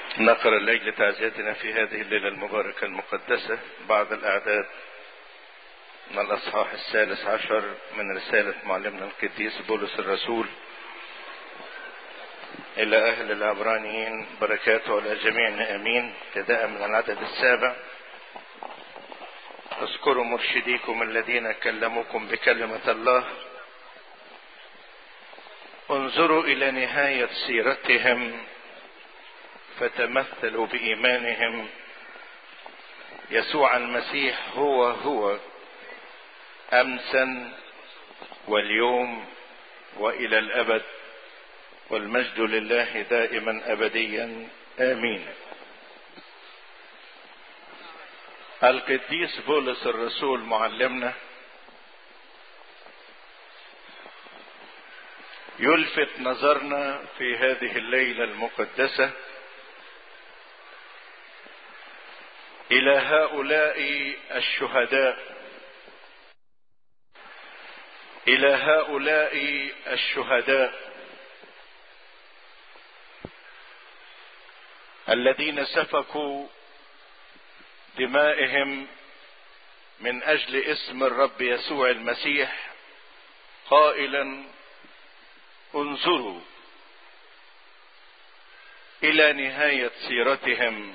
نقرأ لأجل تعزيتنا في هذه الليلة المباركة المقدسة بعض الأعداد من الأصحاح الثالث عشر من رسالة معلمنا القديس بولس الرسول إلى أهل العبرانيين بركاته على جميعنا آمين ابتداء من العدد السابع اذكروا مرشديكم الذين كلموكم بكلمة الله انظروا إلى نهاية سيرتهم فتمثلوا بإيمانهم يسوع المسيح هو هو أمسا واليوم وإلى الأبد والمجد لله دائما أبديا آمين القديس بولس الرسول معلمنا يلفت نظرنا في هذه الليله المقدسه الى هؤلاء الشهداء الى هؤلاء الشهداء الذين سفكوا دمائهم من اجل اسم الرب يسوع المسيح قائلا انظروا الى نهايه سيرتهم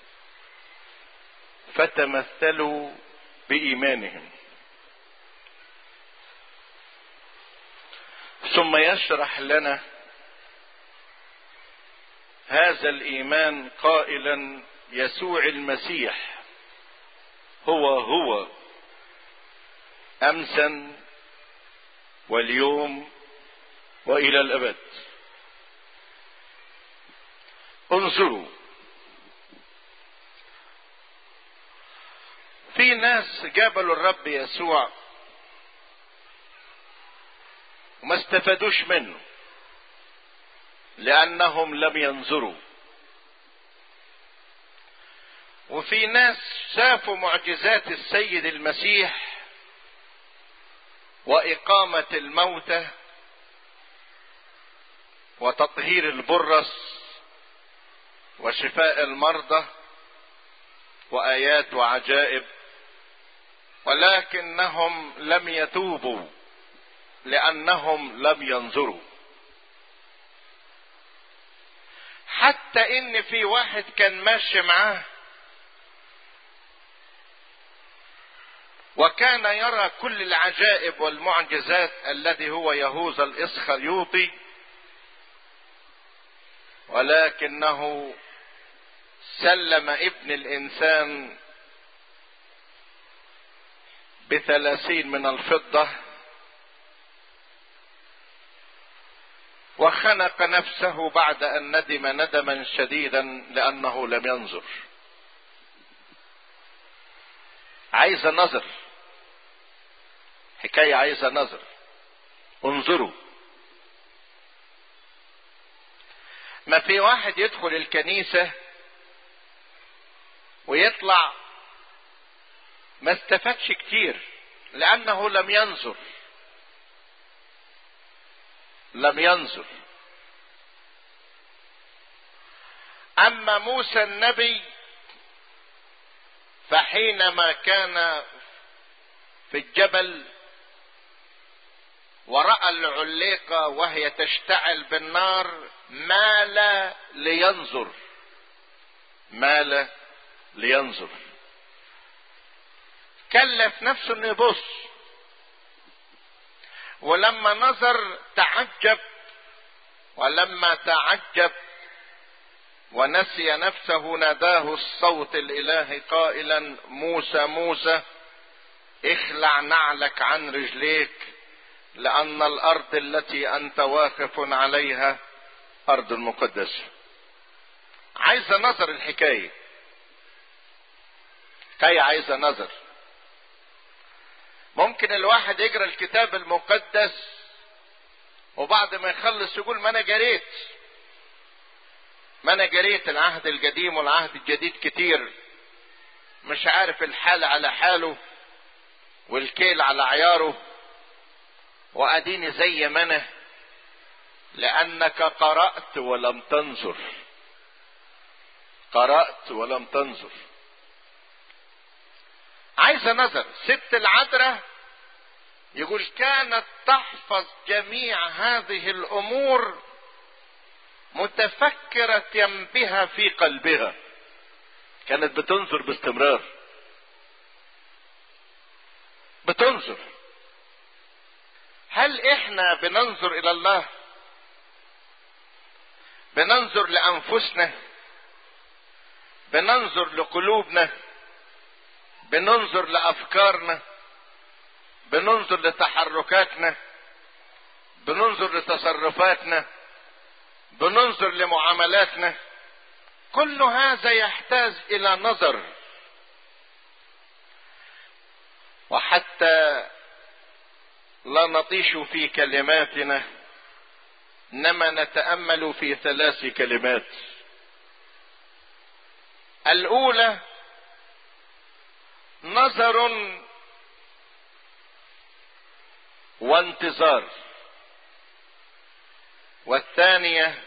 فتمثلوا بايمانهم ثم يشرح لنا هذا الايمان قائلا يسوع المسيح هو هو امسا واليوم والى الابد انظروا في ناس جابلوا الرب يسوع وما استفادوش منه لانهم لم ينظروا وفي ناس شافوا معجزات السيد المسيح واقامه الموتى وتطهير البرص وشفاء المرضى وايات وعجائب ولكنهم لم يتوبوا لانهم لم ينظروا حتى ان في واحد كان ماشي معاه وكان يرى كل العجائب والمعجزات الذي هو يهوذا الاسخريوطي ولكنه سلم ابن الانسان بثلاثين من الفضة وخنق نفسه بعد أن ندم ندما شديدا لأنه لم ينظر عايز نظر حكاية عايزة نظر انظروا ما في واحد يدخل الكنيسة ويطلع ما استفادش كتير لانه لم ينظر لم ينظر اما موسى النبي فحينما كان في الجبل وراى العليقه وهي تشتعل بالنار مال لينظر مال لينظر كلف نفسه انه يبص ولما نظر تعجب ولما تعجب ونسي نفسه ناداه الصوت الالهي قائلا موسى موسى اخلع نعلك عن رجليك لان الارض التي انت واقف عليها ارض مقدسه عايزه نظر الحكايه حكايه عايزه نظر ممكن الواحد يقرا الكتاب المقدس وبعد ما يخلص يقول ما انا جريت ما انا جريت العهد القديم والعهد الجديد كتير مش عارف الحال على حاله والكيل على عياره واديني زي ما انا لانك قرات ولم تنظر قرأت ولم تنظر عايزة نظر ست العذراء يقول كانت تحفظ جميع هذه الامور متفكرة بها في قلبها كانت بتنظر باستمرار بتنظر هل احنا بننظر الى الله بننظر لانفسنا بننظر لقلوبنا بننظر لافكارنا بننظر لتحركاتنا بننظر لتصرفاتنا بننظر لمعاملاتنا كل هذا يحتاج الى نظر وحتى لا نطيش في كلماتنا انما نتامل في ثلاث كلمات الاولى نظر وانتظار والثانيه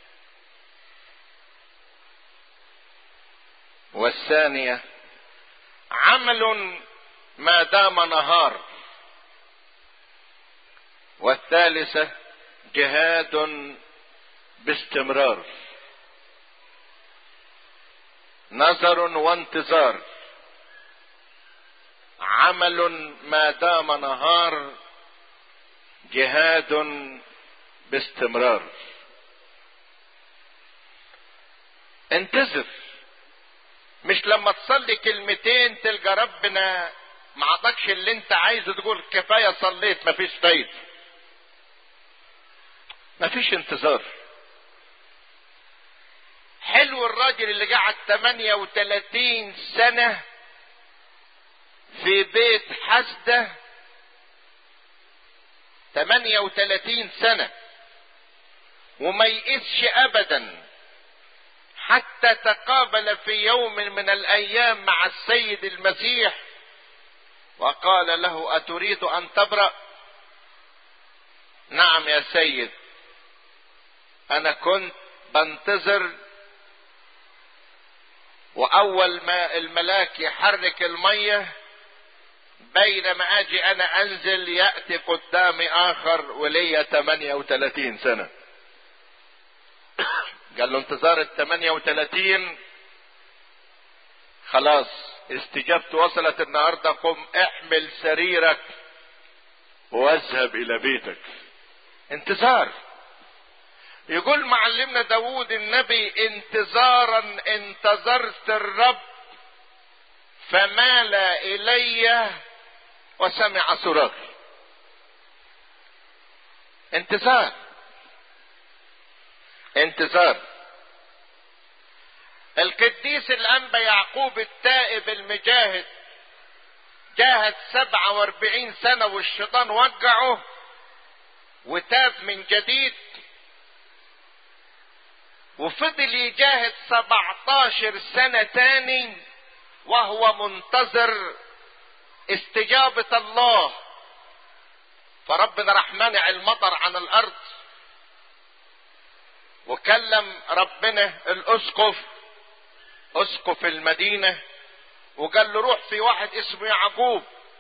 والثانيه عمل ما دام نهار والثالثه جهاد باستمرار نظر وانتظار عمل ما دام نهار جهاد باستمرار انتظر مش لما تصلي كلمتين تلقى ربنا ما عطاكش اللي انت عايزه تقول كفايه صليت مفيش فايده مفيش انتظار حلو الراجل اللي قعد 38 سنة في بيت حسدة 38 سنة وما يئسش ابدا حتى تقابل في يوم من الايام مع السيد المسيح وقال له اتريد ان تبرأ نعم يا سيد انا كنت بنتظر واول ما الملاك يحرك الميه بينما اجي انا انزل ياتي قدامي اخر وليا 38 سنه قال له انتظار ال 38 خلاص استجابته وصلت النهارده قم احمل سريرك واذهب الى بيتك انتظار يقول معلمنا داود النبي انتظارا انتظرت الرب فمال الي وسمع صراخي انتظار انتظار القديس الانبا يعقوب التائب المجاهد جاهد سبعة واربعين سنة والشيطان وقعه وتاب من جديد وفضل يجاهد 17 سنة تاني وهو منتظر استجابة الله فربنا راح منع المطر عن الارض وكلم ربنا الاسقف اسقف المدينة وقال له روح في واحد اسمه يعقوب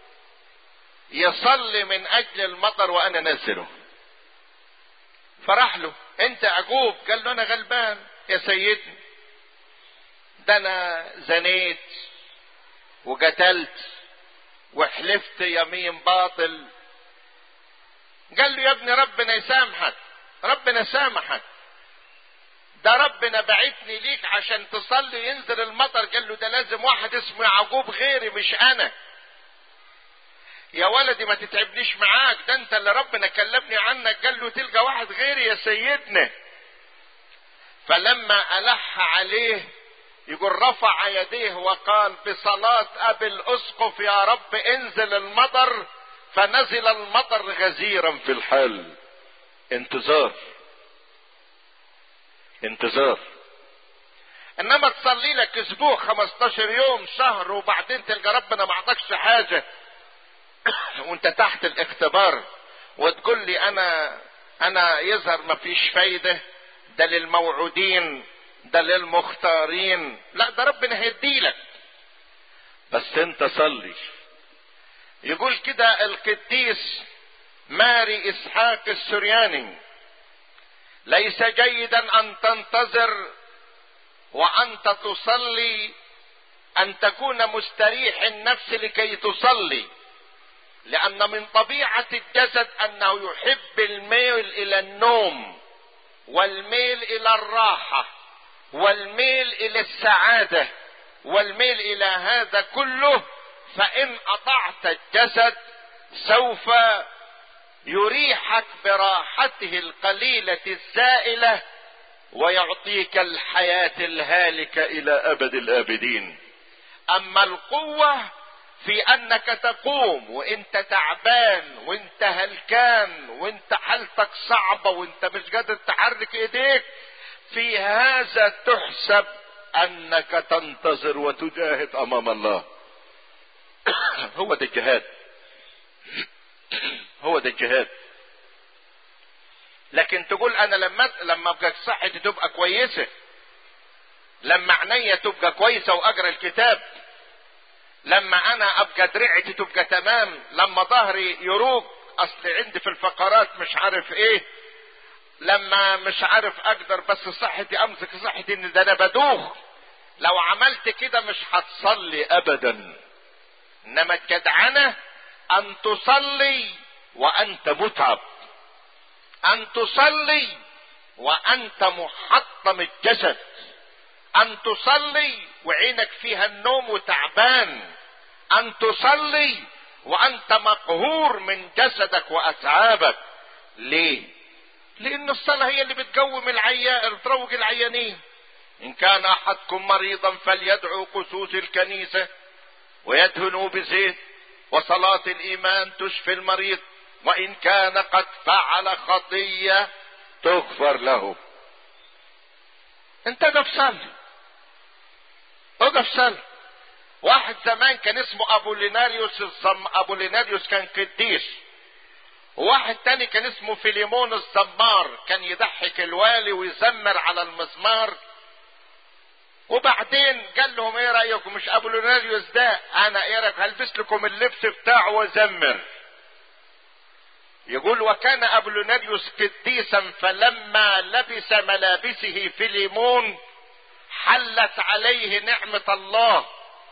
يصلي من اجل المطر وانا نزله فراح له انت يعقوب قال له انا غلبان يا سيدي ده انا زنيت وقتلت وحلفت يمين باطل قال له يا ابني ربنا يسامحك ربنا سامحك ده ربنا بعتني ليك عشان تصلي ينزل المطر قال له ده لازم واحد اسمه يعقوب غيري مش انا يا ولدي ما تتعبنيش معاك ده انت اللي ربنا كلمني عنك قال له تلقى واحد غيري يا سيدنا فلما ألح عليه يقول رفع يديه وقال بصلاة أبي الأسقف يا رب انزل المطر فنزل المطر غزيرا في الحال انتظار انتظار انما تصلي لك اسبوع 15 يوم شهر وبعدين تلقى ربنا ما عطاكش حاجه وانت تحت الاختبار وتقول لي انا انا يظهر ما فيش فايده ده للموعودين ده للمختارين لا ده ربنا هيديلك بس انت صلي يقول كده القديس ماري اسحاق السرياني ليس جيدا ان تنتظر وانت تصلي ان تكون مستريح النفس لكي تصلي لان من طبيعه الجسد انه يحب الميل الى النوم والميل الى الراحه والميل الى السعاده والميل الى هذا كله فان اطعت الجسد سوف يريحك براحته القليله الزائله ويعطيك الحياه الهالكه الى ابد الابدين اما القوه في انك تقوم وانت تعبان وانت هلكان وانت حالتك صعبه وانت مش قادر تحرك ايديك في هذا تحسب انك تنتظر وتجاهد امام الله هو ده الجهاد هو ده الجهاد لكن تقول انا لما لما ابقى صحتي تبقى كويسه لما عينيا تبقى كويسه واقرا الكتاب لما انا ابقى درعتي تبقى تمام لما ظهري يروق اصل عندي في الفقرات مش عارف ايه لما مش عارف اقدر بس صحتي امسك صحتي ان ده انا بدوخ لو عملت كده مش هتصلي ابدا انما الجدعنه ان تصلي وانت متعب ان تصلي وانت محطم الجسد ان تصلي وعينك فيها النوم وتعبان ان تصلي وانت مقهور من جسدك واتعابك ليه لان الصلاة هي اللي بتقوم العيان بتروج العيانين ان كان احدكم مريضا فليدعو قسوس الكنيسة ويدهنوا بزيت وصلاة الايمان تشفي المريض وان كان قد فعل خطية تغفر له انت اقف صلي اقف صلي واحد زمان كان اسمه ابو ليناريوس الصم... ابو ليناريوس كان قديس وواحد تاني كان اسمه فيليمون الزمار كان يضحك الوالي ويزمر على المزمار وبعدين قال لهم ايه رايكم مش ابو ليناريوس ده انا ايه رايك هلبس لكم اللبس بتاعه وازمر يقول وكان ابو ليناريوس قديسا فلما لبس ملابسه فيليمون حلت عليه نعمة الله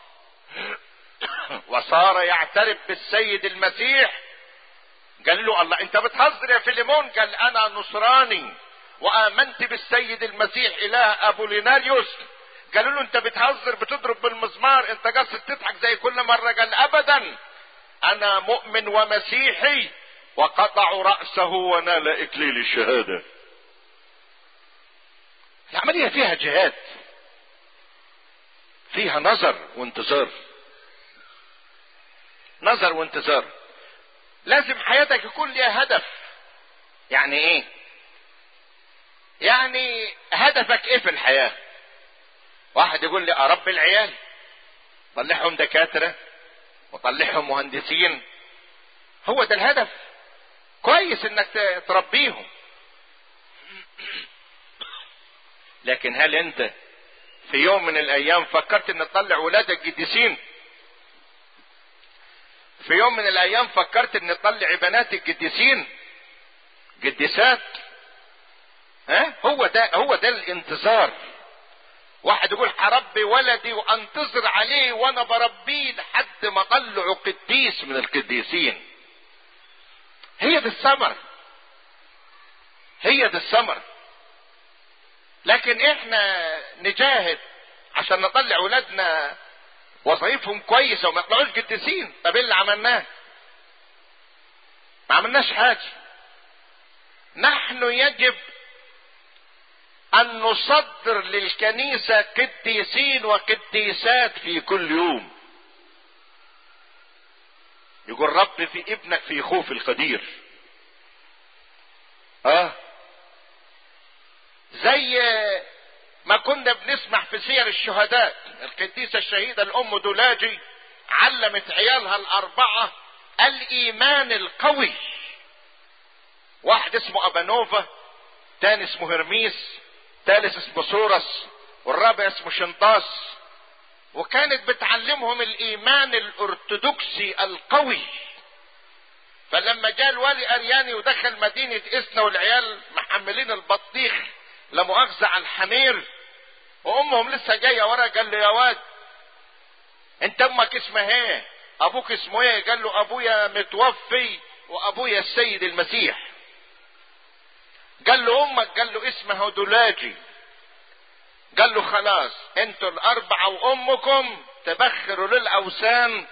وصار يعترف بالسيد المسيح قال له الله انت بتهزر يا فيليمون قال انا نصراني وامنت بالسيد المسيح اله ابو ليناريوس قالوا له انت بتهزر بتضرب بالمزمار انت قاصد تضحك زي كل مرة قال ابدا انا مؤمن ومسيحي وقطعوا رأسه ونال اكليل الشهادة العملية فيها جهاد فيها نظر وانتظار نظر وانتظار لازم حياتك يكون ليها هدف يعني ايه يعني هدفك ايه في الحياة واحد يقول لي اربي العيال طلعهم دكاترة وطلعهم مهندسين هو ده الهدف كويس انك تربيهم لكن هل انت في يوم من الايام فكرت ان تطلع ولادك قديسين في يوم من الايام فكرت ان تطلع بناتك قديسين قديسات ها هو ده هو ده الانتظار واحد يقول هربي ولدي وانتظر عليه وانا بربيه لحد ما اطلعه قديس من القديسين هي دي الثمر هي دي الثمر لكن احنا نجاهد عشان نطلع ولادنا وظائفهم كويسه وما يطلعوش قديسين طب ايه اللي عملناه ما عملناش حاجه نحن يجب ان نصدر للكنيسه قديسين وقديسات في كل يوم يقول رب في ابنك في خوف القدير اه زي ما كنا بنسمع في سير الشهداء القديسة الشهيدة الأم دولاجي علمت عيالها الأربعة الإيمان القوي واحد اسمه أبانوفا تاني اسمه هرميس ثالث اسمه سورس والرابع اسمه شنطاس وكانت بتعلمهم الايمان الارثوذكسي القوي فلما جاء الوالي ارياني ودخل مدينة اسنا والعيال محملين البطيخ لا مؤاخذة على الحمير وامهم لسه جاية ورا قال له يا واد انت امك اسمها ايه ابوك اسمه ايه قال له ابويا متوفي وابويا السيد المسيح قال له امك قال له اسمها دولاجي قال له خلاص انتوا الاربعة وامكم تبخروا للاوثان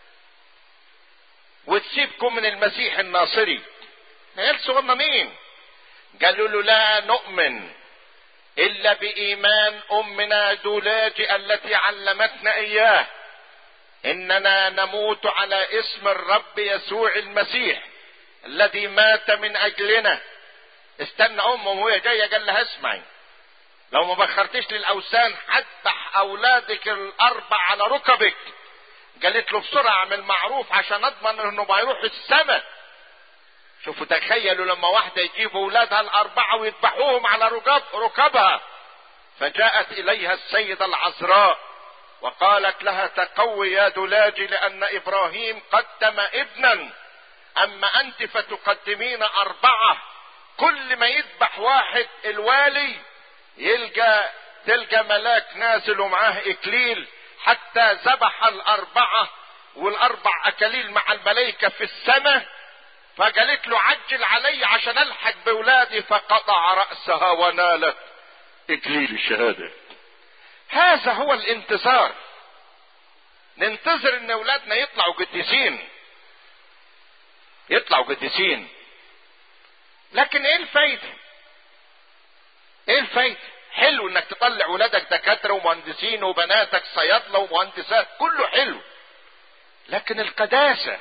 وتسيبكم من المسيح الناصري عيال صغننين قالوا له لا نؤمن الا بايمان امنا دولاجي التي علمتنا اياه اننا نموت على اسم الرب يسوع المسيح الذي مات من اجلنا استنى امه وهي جايه قال لها اسمعي لو ما بخرتش للاوثان هذبح اولادك الاربع على ركبك قالت له بسرعه اعمل معروف عشان اضمن انه ما يروح السماء شوفوا تخيلوا لما واحدة يجيب اولادها الاربعة ويذبحوهم على ركب ركبها فجاءت اليها السيدة العذراء وقالت لها تقوي يا دلاجي لان ابراهيم قدم ابنا اما انت فتقدمين اربعة كل ما يذبح واحد الوالي يلقى تلقى ملاك نازل ومعاه اكليل حتى ذبح الاربعة والاربع اكاليل مع الملائكة في السماء فقالت له عجل علي عشان الحق بولادي فقطع رأسها ونالت اكليل الشهادة هذا هو الانتظار ننتظر ان اولادنا يطلعوا قديسين يطلعوا قديسين لكن ايه الفايدة ايه الفايدة حلو انك تطلع ولادك دكاترة ومهندسين وبناتك صيادلة ومهندسات كله حلو لكن القداسة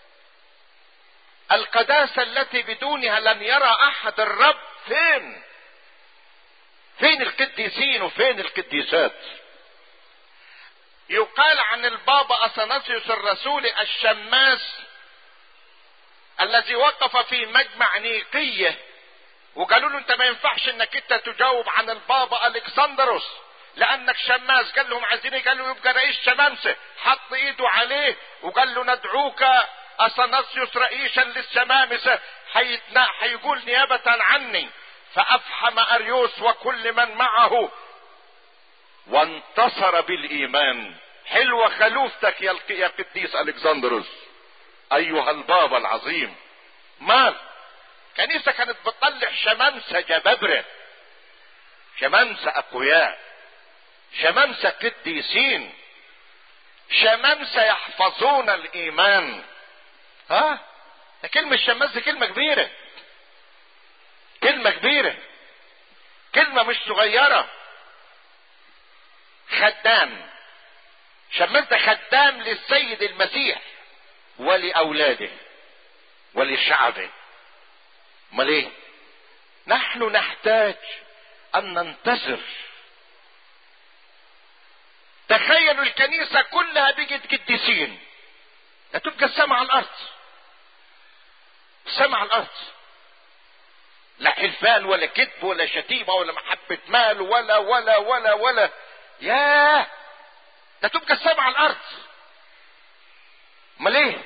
القداسة التي بدونها لن يرى احد الرب فين فين القديسين وفين القديسات يقال عن البابا اثناسيوس الرسول الشماس الذي وقف في مجمع نيقيه وقالوا له انت ما ينفعش انك انت تجاوب عن البابا الكسندروس لانك شماس قال لهم عايزين قالوا يبقى رئيس شمامسه حط ايده عليه وقال له ندعوك اثناسيوس رئيسا للشمامسه حيقول نيابه عني فافحم اريوس وكل من معه وانتصر بالايمان حلوة خلوفتك يا قديس الكسندروس ايها البابا العظيم مال كنيسة كانت بتطلع شمامسة جبابرة شمامسة اقوياء شمامسة قديسين شمامسة يحفظون الايمان ها كلمة شماس دي كلمة كبيرة كلمة كبيرة كلمة مش صغيرة خدام شماس ده خدام للسيد المسيح ولأولاده ولشعبه امال ايه نحن نحتاج ان ننتصر تخيلوا الكنيسة كلها بقت قديسين لا تبقى السماء على الارض السماء على الارض لا حلفان ولا كذب ولا شتيمة ولا محبة مال ولا ولا ولا ولا ياه ده تبقى السماء على الارض امال ايه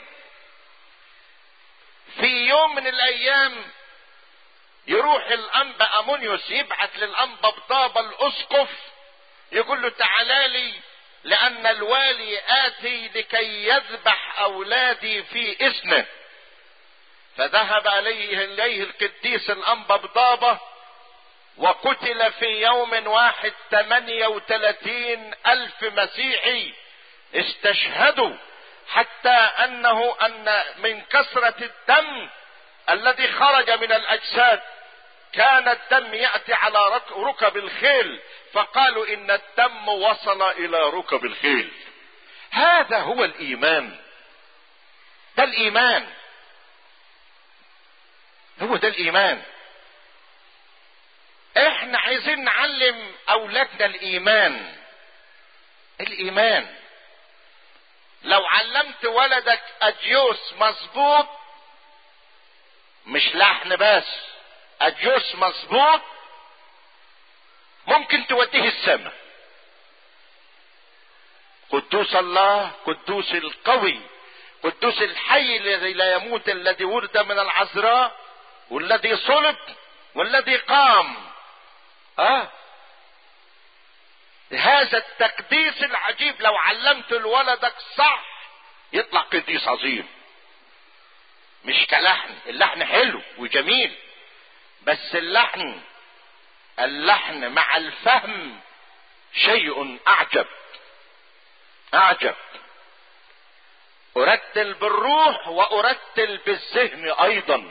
في يوم من الايام يروح الانبا امونيوس يبعث للانبا بضابة الاسقف يقول له تعالى لي لان الوالي اتي لكي يذبح اولادي في اسمه فذهب عليه اليه القديس الانبا بضابة وقتل في يوم واحد ثمانية وثلاثين الف مسيحي استشهدوا حتى انه ان من كثرة الدم الذي خرج من الاجساد كان الدم ياتي على ركب الخيل فقالوا ان الدم وصل الى ركب الخيل هذا هو الايمان ده الايمان هو ده الايمان احنا عايزين نعلم اولادنا الايمان الايمان لو علمت ولدك اديوس مظبوط مش لحن بس اديوس مظبوط ممكن توديه السماء قدوس الله قدوس القوي قدوس الحي الذي لا يموت الذي ولد من العذراء والذي صلب والذي قام اه هذا التقديس العجيب لو علمت لولدك صح يطلع قديس عظيم مش كلحن اللحن حلو وجميل بس اللحن اللحن مع الفهم شيء اعجب اعجب ارتل بالروح وارتل بالذهن ايضا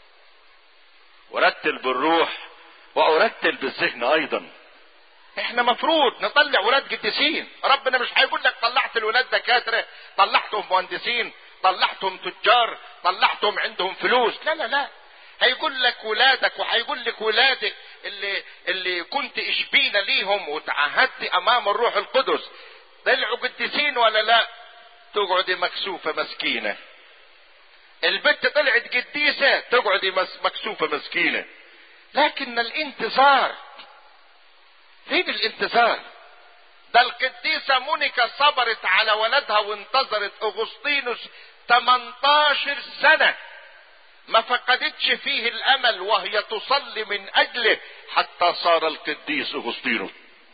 ارتل بالروح وارتل بالذهن ايضا احنا مفروض نطلع ولاد قديسين ربنا مش هيقول لك طلعت الولاد دكاتره طلعتهم مهندسين طلعتهم تجار طلعتهم عندهم فلوس لا لا لا هيقول لك ولادك وهيقول لك ولادك اللي اللي كنت اشبينا ليهم وتعهدت امام الروح القدس طلعوا قديسين ولا لا تقعدي مكسوفة مسكينة البنت طلعت قديسة تقعدي مكسوفة مسكينة لكن الانتظار فين الانتظار ده القديسة مونيكا صبرت على ولدها وانتظرت اغسطينوس 18 سنة ما فقدتش فيه الامل وهي تصلي من اجله حتى صار القديس اغسطينوس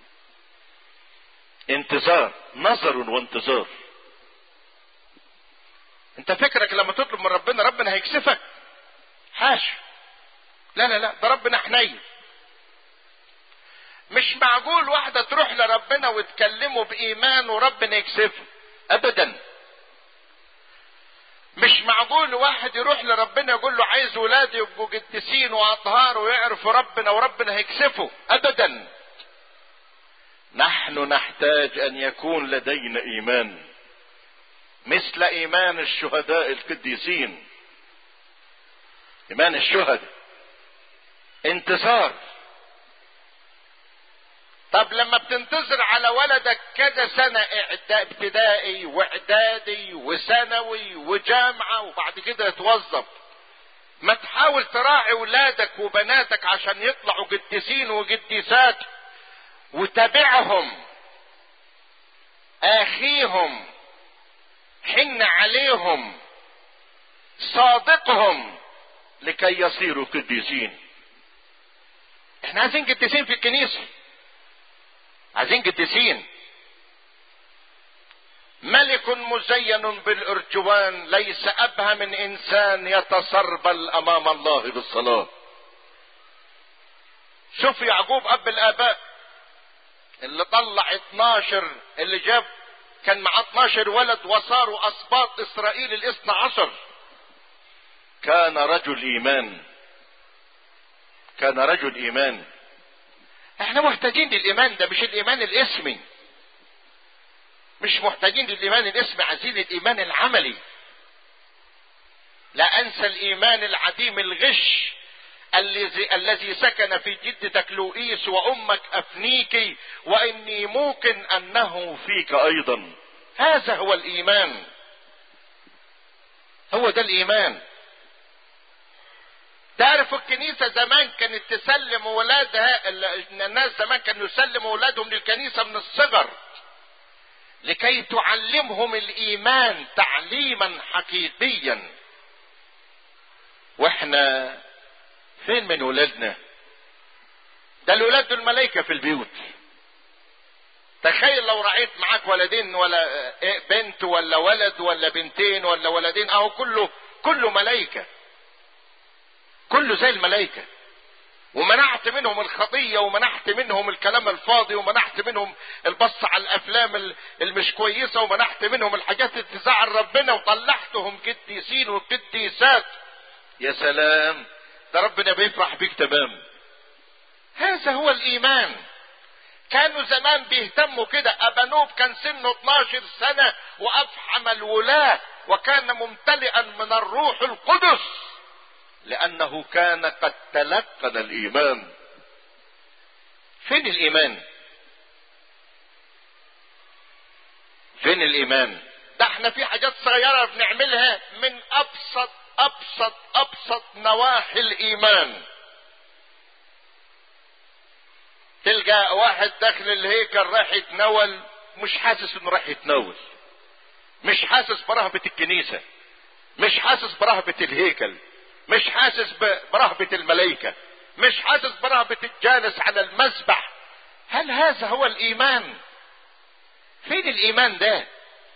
انتظار نظر وانتظار انت فكرك لما تطلب من ربنا ربنا هيكسفك حاشا لا لا لا ده ربنا حنين مش معقول واحدة تروح لربنا وتكلمه بإيمان وربنا يكسفه أبدا مش معقول واحد يروح لربنا يقول له عايز ولادي يبقوا قديسين وأطهار ويعرفوا ربنا وربنا هيكسفه أبدا نحن نحتاج أن يكون لدينا إيمان مثل إيمان الشهداء القديسين إيمان الشهداء انتصار طب لما بتنتظر على ولدك كذا سنة ابتدائي واعدادي وثانوي وجامعة وبعد كده يتوظف ما تحاول تراعي ولادك وبناتك عشان يطلعوا قديسين وقديسات وتابعهم اخيهم حن عليهم صادقهم لكي يصيروا قديسين احنا عايزين قديسين في الكنيسه عايزين قديسين ملك مزين بالارجوان ليس ابهى من انسان يتسربل امام الله بالصلاه شوف يعقوب اب الاباء اللي طلع 12 اللي جاب كان معاه 12 ولد وصاروا اسباط اسرائيل الاثنى عشر كان رجل ايمان كان رجل ايمان احنا محتاجين للايمان ده مش الايمان الاسمي مش محتاجين للايمان الاسمي عايزين الايمان العملي لا انسى الايمان العديم الغش الذي الذي سكن في جدتك لوئيس وامك افنيكي واني موقن انه فيك ايضا هذا هو الايمان هو ده الايمان تعرف الكنيسة زمان كانت تسلم ولادها الناس زمان كانوا يسلموا ولادهم للكنيسة من الصغر لكي تعلمهم الإيمان تعليما حقيقيا واحنا فين من ولادنا ده الولاد دول ملايكة في البيوت تخيل لو رأيت معاك ولدين ولا بنت ولا ولد ولا بنتين ولا ولدين اهو كله كله ملايكه كله زي الملائكه ومنعت منهم الخطيه ومنعت منهم الكلام الفاضي ومنعت منهم البص على الافلام المش كويسه ومنعت منهم الحاجات اللي تزعل ربنا وطلعتهم قديسين وقديسات يا سلام ده ربنا بيفرح بيك تمام هذا هو الايمان كانوا زمان بيهتموا كده ابانوب كان سنه 12 سنه وافحم الولاه وكان ممتلئا من الروح القدس لانه كان قد تلقن الايمان فين الايمان فين الايمان ده احنا في حاجات صغيره بنعملها من ابسط ابسط ابسط نواحي الايمان تلقى واحد داخل الهيكل راح يتنول مش حاسس انه راح يتناول مش حاسس برهبة الكنيسة مش حاسس برهبة الهيكل مش حاسس برهبة الملائكة مش حاسس برهبة الجالس على المسبح هل هذا هو الايمان فين الايمان ده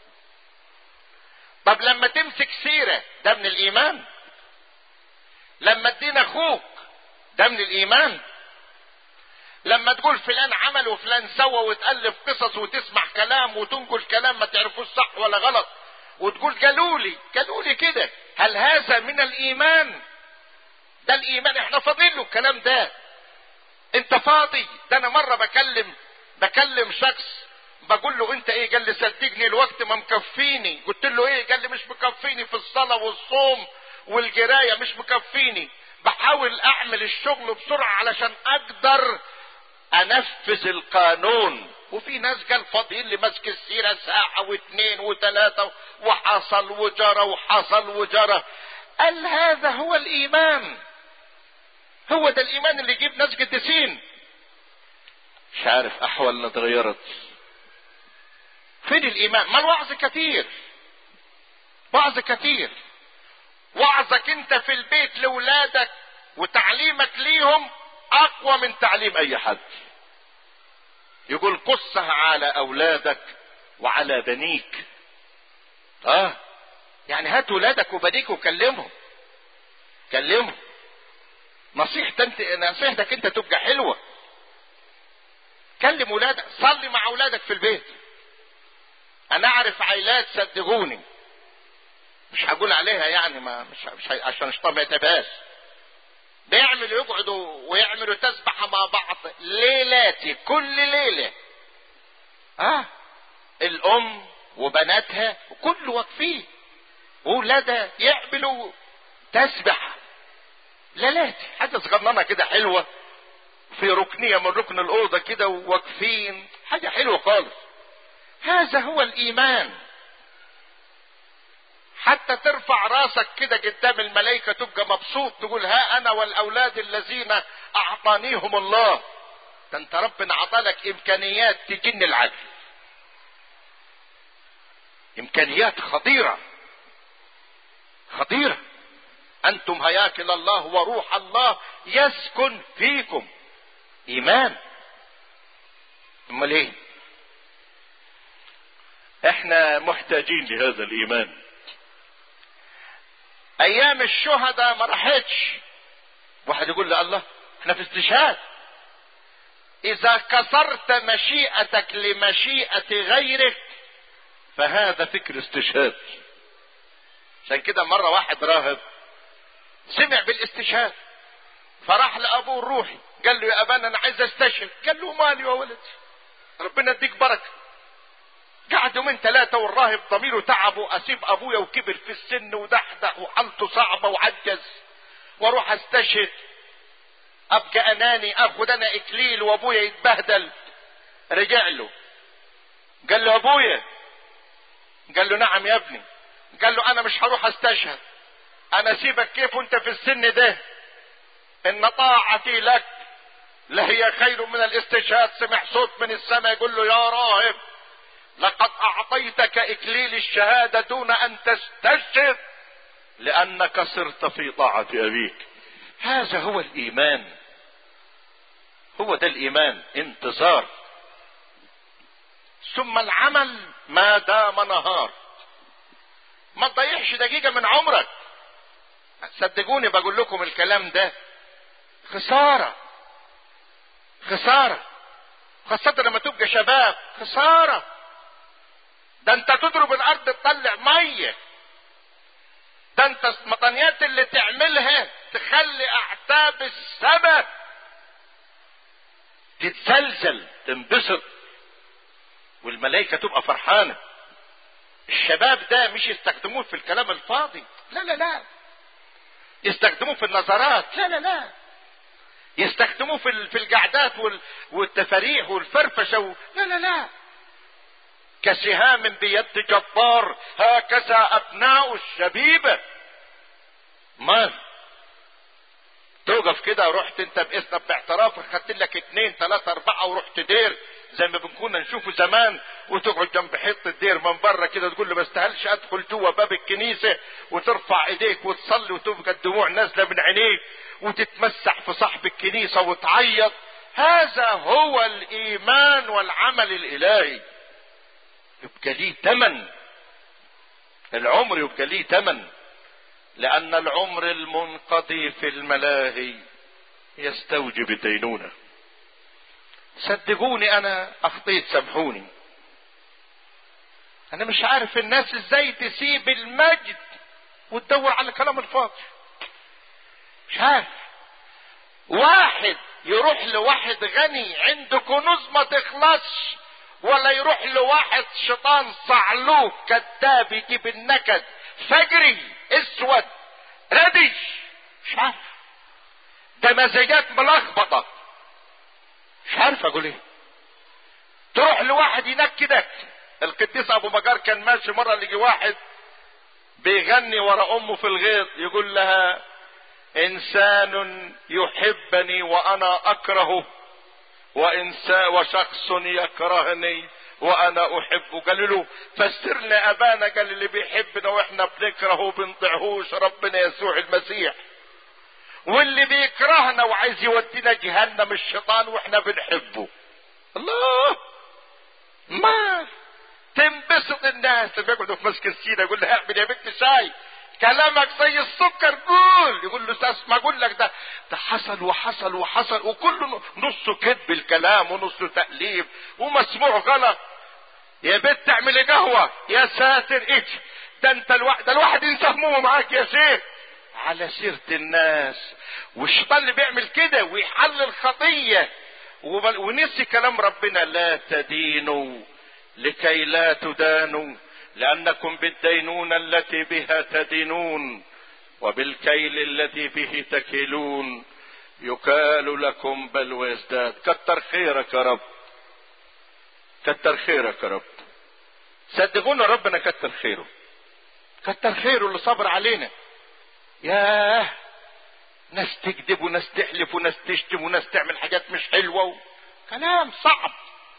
طب لما تمسك سيرة ده من الايمان لما تدين اخوك ده من الايمان لما تقول فلان عمل وفلان سوى وتألف قصص وتسمع كلام وتنقل كلام ما تعرفوش صح ولا غلط وتقول قالوا لي قالوا لي كده هل هذا من الايمان ده الايمان احنا فاضيين له الكلام ده انت فاضي ده انا مره بكلم بكلم شخص بقول له انت ايه قال لي صدقني الوقت ما مكفيني قلت له ايه قال لي مش مكفيني في الصلاه والصوم والجرايه مش مكفيني بحاول اعمل الشغل بسرعه علشان اقدر انفذ القانون وفي ناس قال فاضيين لي ماسك السيره ساعه واثنين وثلاثه وحصل وجرى وحصل وجرى قال هذا هو الايمان هو ده الايمان اللي يجيب ناس قديسين مش عارف احوالنا اتغيرت فين الايمان ما الوعظ كتير وعظ كتير وعظك انت في البيت لاولادك وتعليمك ليهم اقوى من تعليم اي حد يقول قصها على اولادك وعلى بنيك اه يعني هات ولادك وبنيك وكلمهم كلمهم نصيحتك انت نصيحتك انت تبقى حلوه كلم ولادك صلي مع اولادك في البيت انا اعرف عائلات صدقوني مش هقول عليها يعني ما مش, مش عشان الشيطان ما يتبهاش بيعملوا يقعدوا ويعملوا تسبحه مع بعض ليلاتي كل ليله اه الام وبناتها وكل واقفين وولادها يعملوا تسبحه ليلاتي حاجه صغننه كده حلوه في ركنيه من ركن الاوضه كده وواقفين حاجه حلوه خالص هذا هو الايمان حتى ترفع راسك كده قدام الملائكة تبقى مبسوط تقول ها أنا والأولاد الذين أعطانيهم الله ده أنت ربنا عطالك إمكانيات تجن العقل إمكانيات خطيرة خطيرة أنتم هياكل الله وروح الله يسكن فيكم إيمان أمال إيه؟ احنا محتاجين لهذا الايمان ايام الشهداء ما راحتش واحد يقول لي الله احنا في استشهاد اذا كسرت مشيئتك لمشيئة غيرك فهذا فكر استشهاد عشان كده مرة واحد راهب سمع بالاستشهاد فراح لابوه الروحي قال له يا ابانا انا عايز استشهد قال له مالي يا ولد ربنا يديك بركه قعد يومين ثلاثة والراهب ضميره تعبه أسيب أبويا وكبر في السن ودحدح وحالته صعبة وعجز وأروح أستشهد أبقى أناني أخد أنا إكليل وأبويا يتبهدل رجع له قال له أبويا قال له نعم يا ابني قال له أنا مش هروح أستشهد أنا أسيبك كيف وأنت في السن ده إن طاعتي لك لهي خير من الاستشهاد سمع صوت من السماء يقول له يا راهب لقد اعطيتك اكليل الشهادة دون ان تستشهد لانك صرت في طاعة ابيك هذا هو الايمان هو ده الايمان انتصار ثم العمل ما دام نهار ما تضيعش دقيقة من عمرك صدقوني بقول لكم الكلام ده خسارة خسارة خاصة لما تبقى شباب خسارة ده انت تضرب الارض تطلع ميه ده انت المطنيات اللي تعملها تخلي اعتاب السماء تتزلزل تنبسط والملائكه تبقى فرحانه الشباب ده مش يستخدموه في الكلام الفاضي لا لا لا يستخدموه في النظرات لا لا لا يستخدموه في في القعدات والتفاريح والفرفشه و... لا لا لا كسهام بيد جبار هكذا ابناء الشبيبة ما توقف كده رحت انت باسمك باعترافك خدت لك اتنين تلاتة اربعة ورحت دير زي ما بنكون نشوفه زمان وتقعد جنب حيط الدير من بره كده تقول له ما استاهلش ادخل جوه باب الكنيسه وترفع ايديك وتصلي وتبقى الدموع نازله من عينيك وتتمسح في صاحب الكنيسه وتعيط هذا هو الايمان والعمل الالهي يبقى ليه ثمن العمر يبقى ليه ثمن لان العمر المنقضي في الملاهي يستوجب الدينونه صدقوني انا اخطيت سامحوني انا مش عارف الناس ازاي تسيب المجد وتدور على الكلام الفاضي مش عارف واحد يروح لواحد غني عنده كنوز ما تخلصش ولا يروح لواحد شيطان صعلوك كذاب يجيب النكد فجري اسود ردش مش عارف ده مزاجات ملخبطه مش عارف اقول ايه تروح لواحد ينكدك القديس ابو مجار كان ماشي مره لقي واحد بيغني ورا امه في الغيط يقول لها انسان يحبني وانا اكرهه وانسان وشخص يكرهني وانا احبه قال له فسر لي ابانا قال اللي بيحبنا واحنا بنكرهه وبنطيعهوش ربنا يسوع المسيح واللي بيكرهنا وعايز يودينا جهنم الشيطان واحنا بنحبه الله ما تنبسط الناس لما يقعدوا في مسك السيره يقول له اعمل يا بنت شاي كلامك زي السكر قول يقول له استاذ ما اقول لك ده ده حصل وحصل وحصل وكله نصه كذب الكلام ونصه تأليف ومسموع غلط يا بنت تعملي قهوة يا ساتر ايش ده انت الواحد ده الواحد ينسى همومه معاك يا شيخ على سيرة الناس والشيطان اللي بيعمل كده ويحلل خطية ونسي كلام ربنا لا تدينوا لكي لا تدانوا لأنكم بالدينونة التي بها تدينون وبالكيل الذي به تكيلون يكال لكم بل ويزداد كتر خيرك يا رب كتر خيرك يا رب صدقونا ربنا كتر خيره كتر خيره اللي صبر علينا ياه ناس تكذب وناس تحلف وناس تشتم وناس تعمل حاجات مش حلوة و... كلام صعب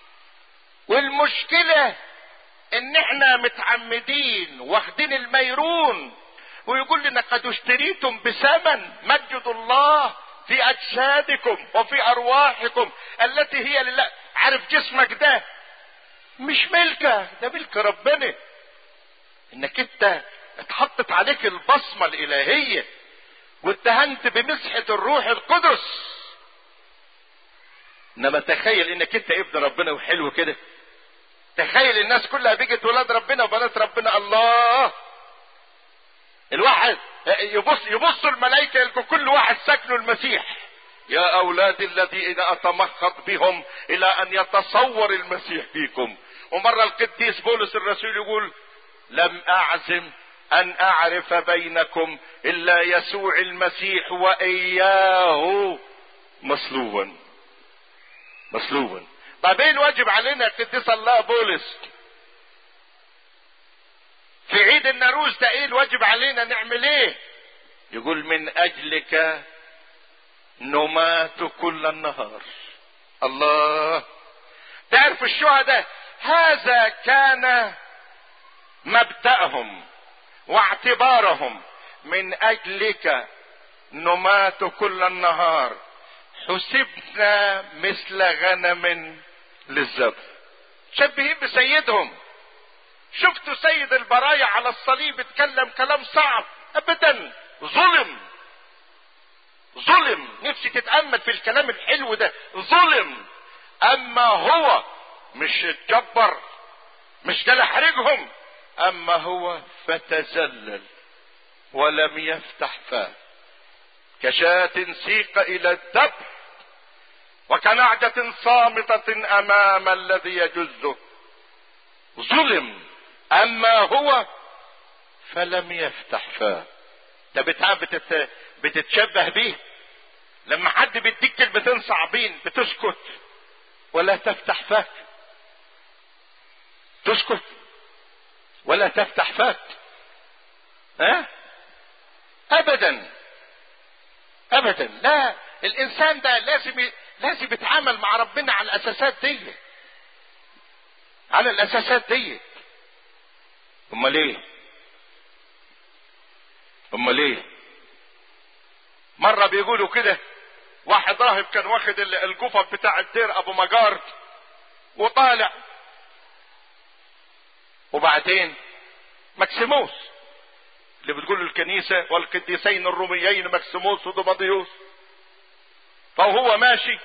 والمشكلة ان احنا متعمدين واخدين الميرون ويقول لنا قد اشتريتم بثمن مجد الله في اجسادكم وفي ارواحكم التي هي لله عارف جسمك ده مش ملكك ده ملك ربنا انك انت اتحطت عليك البصمة الالهية واتهنت بمسحة الروح القدس انما تخيل انك انت ابن ربنا وحلو كده تخيل الناس كلها بيجت ولاد ربنا وبنات ربنا الله الواحد يبص يبص الملائكة يلقوا كل واحد سكنه المسيح يا اولاد الذين اتمخض بهم الى ان يتصور المسيح فيكم ومرة القديس بولس الرسول يقول لم اعزم ان اعرف بينكم الا يسوع المسيح واياه مصلوبا مصلوبا طب ايه الواجب علينا يا قديس الله بولس في عيد الناروز ده ايه الواجب علينا نعمل ايه يقول من اجلك نمات كل النهار الله تعرف الشهداء هذا كان مبدأهم واعتبارهم من اجلك نمات كل النهار حسبنا مثل غنم للذبح شبهين بسيدهم شفتوا سيد البرايا على الصليب اتكلم كلام صعب ابدا ظلم ظلم نفسي تتأمل في الكلام الحلو ده ظلم اما هو مش اتجبر مش قال احرجهم اما هو فتزلل ولم يفتح فاه كشاة سيق الى الذبح وكنعجة صامتة امام الذي يجزه ظلم اما هو فلم يفتح فاه ده بتت... بتتشبه بيه لما حد بيديك كلمتين صعبين بتسكت ولا تفتح فاك تسكت ولا تفتح فاك ها ابدا ابدا لا الانسان ده لازم ي... لازم يتعامل مع ربنا على الاساسات دي على الاساسات دي امال ايه امال ايه مره بيقولوا كده واحد راهب كان واخد الجفف بتاع الدير ابو مجار وطالع وبعدين مكسيموس اللي بتقول الكنيسة والقديسين الروميين مكسيموس ودوماديوس فهو ماشي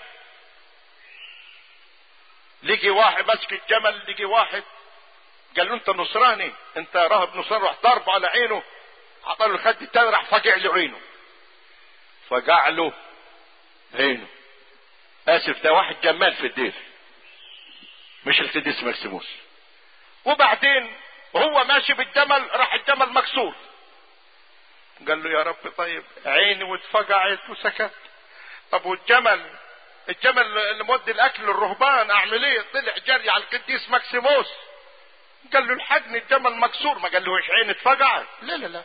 لقي واحد ماسك الجمل لقي واحد قال له انت نصراني انت راهب نصراني راح ضربه على عينه عطى له الخد التاني راح فقع له عينه فقع له عينه اسف ده واحد جمال في الدير مش القديس مكسيموس وبعدين وهو ماشي بالجمل راح الجمل مكسور قال له يا رب طيب عيني واتفقعت وسكت طب والجمل الجمل اللي مودي الاكل للرهبان اعمل ايه طلع جري على القديس مكسيموس قال له الحقني الجمل مكسور ما قال له ايش عيني اتفقعت لا لا لا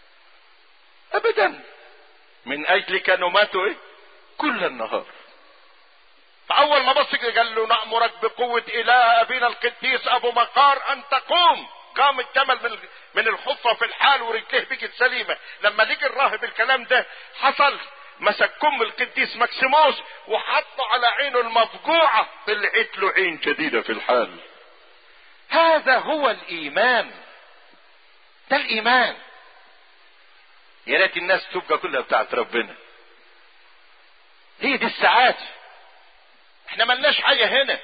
ابدا من اجل كانوا ماتوا ايه كل النهار فاول ما بص قال له نامرك بقوه اله ابينا القديس ابو مقار ان تقوم قام الجمل من من الحفره في الحال ورجليه بقت سليمه لما لقي الراهب الكلام ده حصل مسك كم القديس مكسيموس وحطه على عينه المفجوعه طلعت له عين جديده في الحال هذا هو الايمان ده الايمان يا ريت الناس تبقى كلها بتاعت ربنا هي دي السعاده احنا ملناش حاجه هنا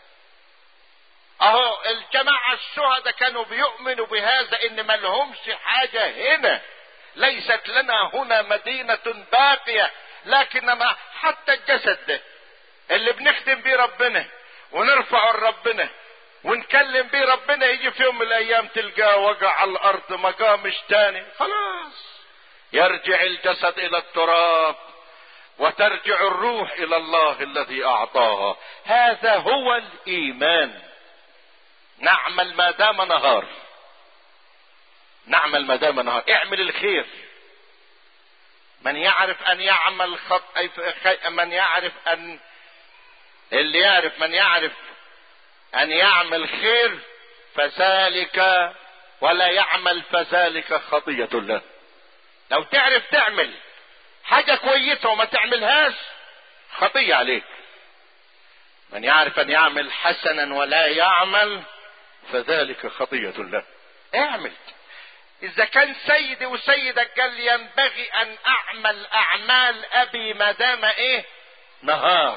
اهو الجماعة الشهداء كانوا بيؤمنوا بهذا ان ملهمش حاجة هنا ليست لنا هنا مدينة باقية لكننا حتى الجسد ده اللي بنخدم بيه ربنا ونرفع ربنا ونكلم بيه ربنا يجي في يوم من الايام تلقاه وقع على الارض مقامش تاني خلاص يرجع الجسد الى التراب وترجع الروح الى الله الذي اعطاها هذا هو الايمان نعمل ما دام نهار نعمل ما دام نهار اعمل الخير من يعرف ان يعمل خط من يعرف ان اللي يعرف من يعرف ان يعمل خير فذلك ولا يعمل فذلك خطية له لو تعرف تعمل حاجة كويسة وما تعملهاش خطية عليك من يعرف ان يعمل حسنا ولا يعمل فذلك خطية له اعمل اذا كان سيدي وسيدك قال ينبغي ان اعمل اعمال ابي ما دام ايه نهار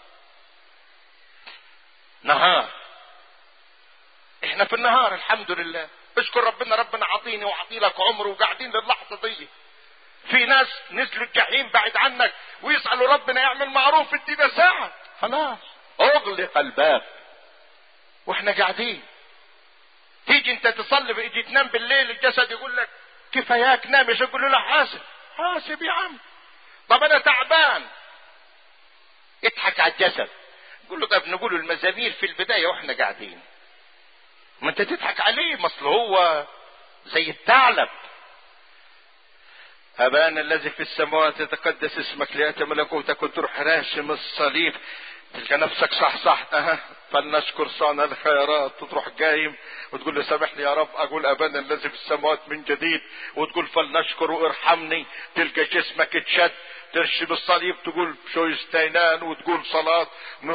نهار احنا في النهار الحمد لله اشكر ربنا ربنا عطيني وعطي لك عمر وقاعدين للحظة دي في ناس نزلوا الجحيم بعد عنك ويسألوا ربنا يعمل معروف ادينا ساعة خلاص اغلق الباب واحنا قاعدين تيجي انت تصلي تيجي تنام بالليل الجسد يقول لك كفاياك نام ايش يقول له لا حاسب حاسب يا عم طب انا تعبان اضحك على الجسد قول له طب نقول المزامير في البدايه واحنا قاعدين ما انت تضحك عليه ما اصل هو زي الثعلب أبانا الذي في السماوات يتقدس اسمك ليأتي ملكوتك وتروح راشم الصليب تلقى نفسك صح صح أها فلنشكر صانع الخيرات وتروح قايم وتقول له سامح لي يا رب أقول أبانا الذي في السماوات من جديد وتقول فلنشكر وارحمني تلقى جسمك اتشد ترشم الصليب تقول شو يستينان وتقول صلاة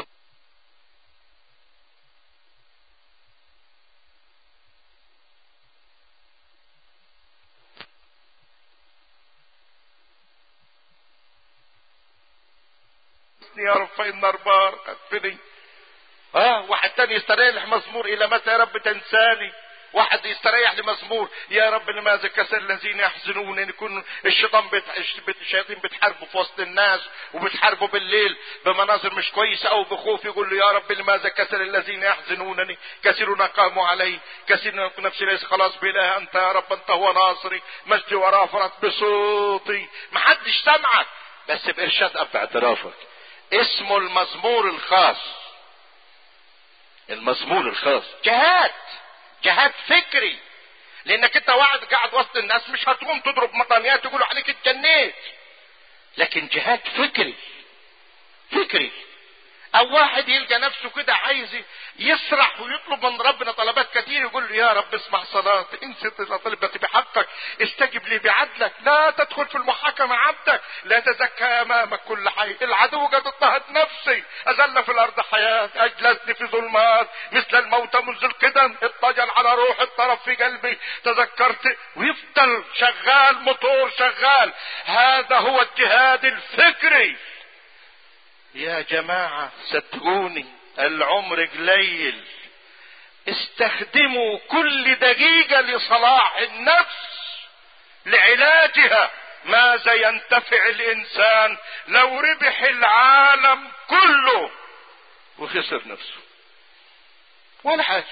يا رب فإن أربار قد اه واحد تاني يستريح مزمور الى متى يا رب تنساني واحد يستريح لمزمور يا رب لماذا كسر الذين يحزنون ان يكون الشيطان بت... الشياطين بتحاربوا في وسط الناس وبتحاربوا بالليل بمناظر مش كويسه او بخوف يقول له يا رب لماذا كسر الذين يحزنونني كثيرون قاموا علي كثير نفسي ليس خلاص باله انت يا رب انت هو ناصري مجدي ورافرت بصوتي محدش سمعك بس بارشاد اب اعترافك اسمه المزمور الخاص المزمور الخاص جهاد جهاد فكري لانك انت واحد قاعد وسط الناس مش هتقوم تضرب مطانيات يقولوا عليك اتجنيت لكن جهاد فكري فكري او واحد يلقى نفسه كده عايز يسرح ويطلب من ربنا طلبات كتير يقول له يا رب اسمع صلاتي ان ست طلبتي بحقك استجب لي بعدلك لا تدخل في المحاكمة عبدك لا تزكى امامك كل حي العدو قد اضطهد نفسي ازل في الارض حياة اجلسني في ظلمات مثل الموت منذ القدم اضطجل على روح الطرف في قلبي تذكرت ويفضل شغال موتور شغال هذا هو الجهاد الفكري يا جماعة صدقوني العمر قليل استخدموا كل دقيقة لصلاح النفس لعلاجها ماذا ينتفع الانسان لو ربح العالم كله وخسر نفسه ولا حاجة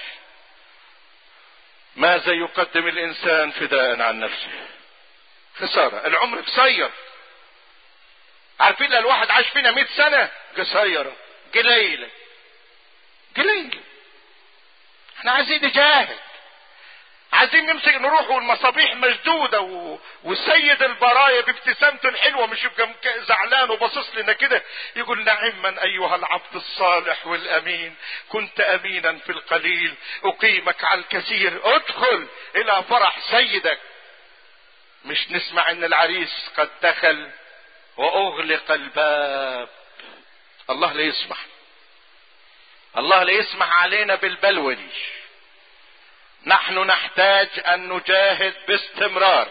ماذا يقدم الانسان فداء عن نفسه خسارة العمر قصير عارفين لو الواحد عاش فينا 100 سنة قصيرة قليلة قليلة احنا عايزين نجاهد عايزين نمسك نروح والمصابيح مشدودة و... وسيد البرايا بابتسامته الحلوة مش يبقى زعلان وباصص لنا كده يقول نعما أيها العبد الصالح والأمين كنت أمينا في القليل أقيمك على الكثير ادخل إلى فرح سيدك مش نسمع ان العريس قد دخل واغلق الباب الله لا يسمح الله لا يسمح علينا بالبلوى دي نحن نحتاج ان نجاهد باستمرار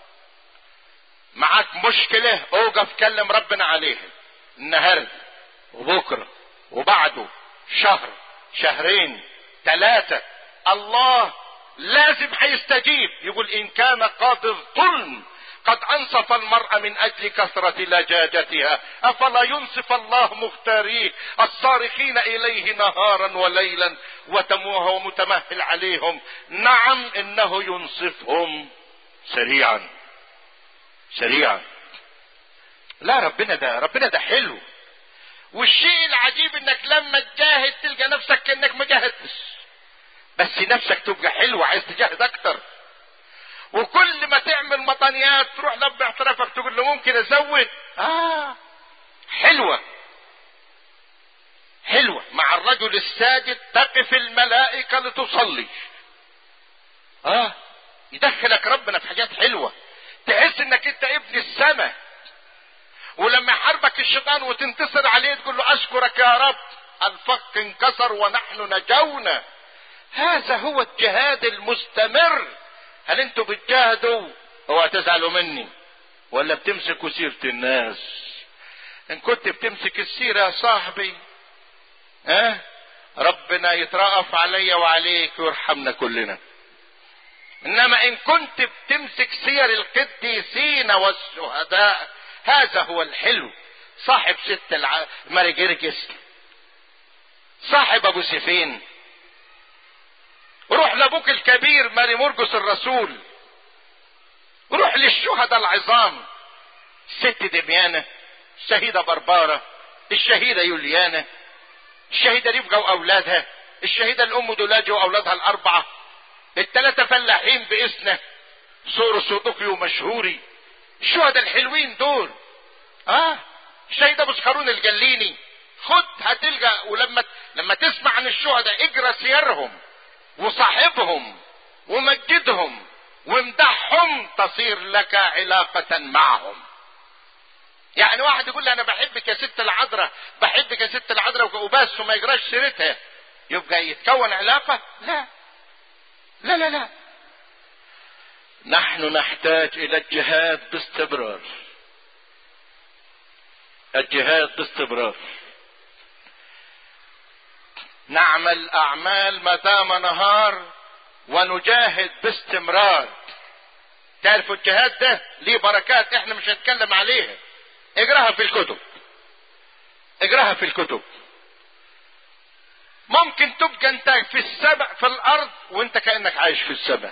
معك مشكلة اوقف كلم ربنا عليها النهاردة وبكرة وبعده شهر شهرين ثلاثة الله لازم هيستجيب يقول ان كان قاضي الظلم قد انصف المرأة من اجل كثرة لجاجتها افلا ينصف الله مختاريه الصارخين اليه نهارا وليلا وتموه ومتمهل عليهم نعم انه ينصفهم سريعا سريعا لا ربنا ده ربنا ده حلو والشيء العجيب انك لما تجاهد تلقى نفسك كانك ما جاهدتش بس نفسك تبقى حلوة عايز تجاهد اكتر وكل ما تعمل مطنيات تروح لب اعترافك تقول له ممكن ازود اه حلوة حلوة مع الرجل الساجد تقف الملائكة لتصلي اه يدخلك ربنا في حاجات حلوة تحس انك انت ابن السماء ولما يحاربك الشيطان وتنتصر عليه تقول له اشكرك يا رب الفك انكسر ونحن نجونا هذا هو الجهاد المستمر هل انتوا بتجاهدوا اوعى تزعلوا مني ولا بتمسكوا سيرة الناس ان كنت بتمسك السيرة يا صاحبي ها أه؟ ربنا يترأف عليا وعليك ويرحمنا كلنا انما ان كنت بتمسك سير القديسين والشهداء هذا هو الحلو صاحب ست الع... ماري جرجس صاحب ابو سيفين روح لابوك الكبير ماري مرقس الرسول روح للشهداء العظام الست دميانة الشهيدة بربارة الشهيدة يوليانة الشهيدة رفقة وأولادها الشهيدة الأم دولاجي وأولادها الأربعة الثلاثة فلاحين باسمه صور صدقي ومشهوري الشهداء الحلوين دول اه الشهيد ابو سخرون الجليني خد هتلقى ولما لما تسمع عن الشهداء اجرى سيرهم وصاحبهم ومجدهم وامدحهم تصير لك علاقة معهم يعني واحد يقول لي انا بحبك يا ست العذراء بحبك يا ست العذراء وبس وما يجراش سيرتها يبقى يتكون علاقة لا لا لا لا نحن نحتاج الى الجهاد باستمرار الجهاد باستمرار نعمل اعمال ما دام نهار ونجاهد باستمرار تعرفوا الجهاد ده ليه بركات احنا مش هنتكلم عليها اقراها في الكتب اقراها في الكتب ممكن تبقى انت في السبع في الارض وانت كانك عايش في السماء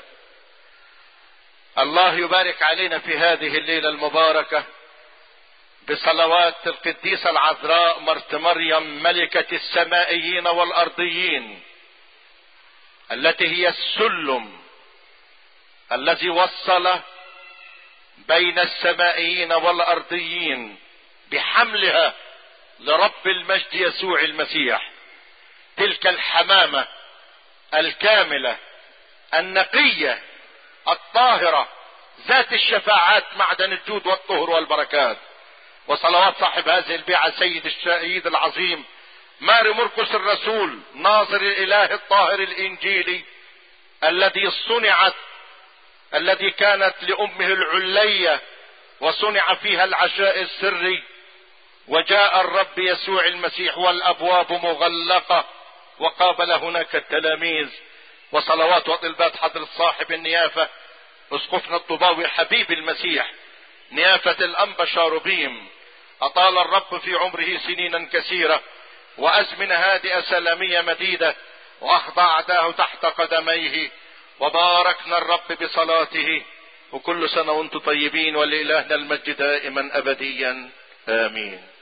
الله يبارك علينا في هذه الليله المباركه بصلوات القديسه العذراء مرت مريم ملكه السمائيين والارضيين التي هي السلم الذي وصل بين السمائيين والارضيين بحملها لرب المجد يسوع المسيح تلك الحمامه الكامله النقيه الطاهره ذات الشفاعات معدن الجود والطهر والبركات وصلوات صاحب هذه البيعه سيد الشهيد العظيم ماري مرقس الرسول ناظر الاله الطاهر الانجيلي الذي صنعت الذي كانت لامه العليه وصنع فيها العشاء السري وجاء الرب يسوع المسيح والابواب مغلقه وقابل هناك التلاميذ وصلوات وطلبات حضرة صاحب النيافة اسقفنا الطباوي حبيب المسيح نيافة الأنبا شاروبيم أطال الرب في عمره سنينا كثيرة وأزمنة هادئة سلامية مديدة وأخضع أعداه تحت قدميه وباركنا الرب بصلاته وكل سنة وانتم طيبين ولإلهنا المجد دائما أبديا آمين